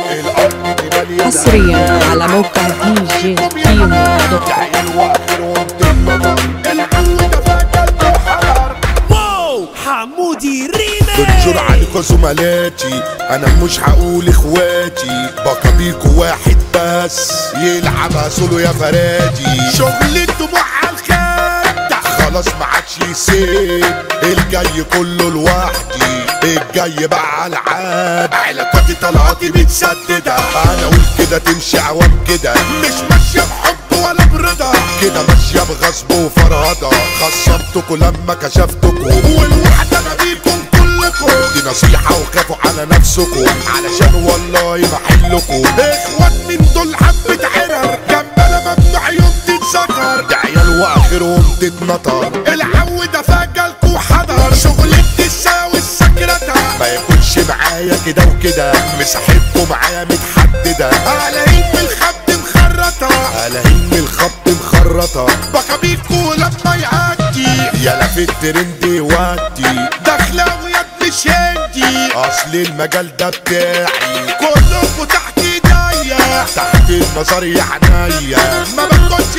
الارض دي مليانه حصريا على موقع دي جي كيمو دوت كوم. عيل واخرهم تتنطر العم ده فاكر حجر واو حمودي ريمي بنشر عليكوا زملاتي انا مش هقول اخواتي بقى بيكوا واحد بس يلعبها سولو يا فرادي شغل الدموع على الخد خلاص ما عادش يسيب الجاي كله لوحدي الجاي بقى على العاد علاقاتي طلعاتي متسدده انا اقول كده تمشي عوام كده مش ماشيه بحب ولا برضا كده ماشيه بغصب وفرهده خصمتكوا لما كشفتكوا والوحد انا بيكم كلكم دي نصيحه وخافوا على نفسكم علشان والله محلكم اخوات من دول حبه عرر جنبنا ممنوع يوم تتذكر ده عيال واخرهم تتنطر العو ده فجلكوا حضر شغل التساوي السكرتة ما يكونش معايا كده وكده مساحتكم معايا متحددة الاقيك من الخط مخرطة الاقيك من الخط مخرطة بقى بيكوا لما يعدي يلا في الترند يودي داخلة ويد مش هندي اصل المجال ده بتاعي كلكوا تحت ايديا تحت النظر يا عينيا ما باخدش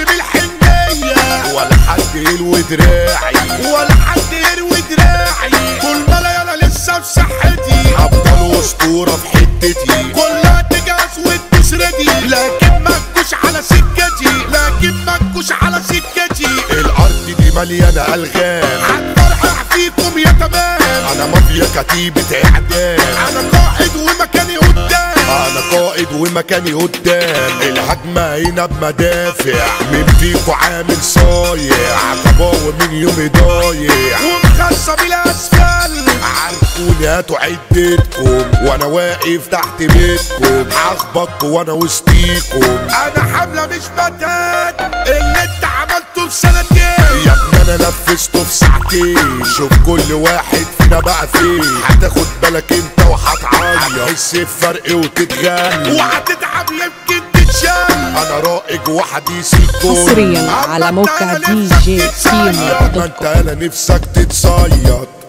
بالحنية ولا حد يلوي دراعي ولا حد يروي دراعي كل ما لا يلا لسه في صحتي افضل اسطورة في حتتي كلها تجهز وتسردي لكن ما تجوش على سكتي لكن ما تجوش على سكتي الارض دي مليانة الغام هتفرقع فيكم يا تمام انا مافيا كتيبة اعدام انا قائد ومكاني قدام انا قائد ومكاني قدام الهجمة هنا بمدافع مين فيكو عامل صايع عقباوي من يومي ضايع ومخصم الاسفل عارفوني هاتوا عدتكم وانا واقف تحت بيتكم هخبطكم وانا وسطيكم انا حملة مش بتات اللي انت عملته في سنتين يا ابني انا نفذته في ساعتين شوف كل واحد فينا بقى فين هتاخد بالك انت وهتعيط هتحس بفرق وتتغني وهتتعب يمكن تتشال انا رائج وحديث الكون حصرياً على موقع أما أنت دي جي نفسك كيمو تتصيد. دوت أما انت انا نفسك تتصيد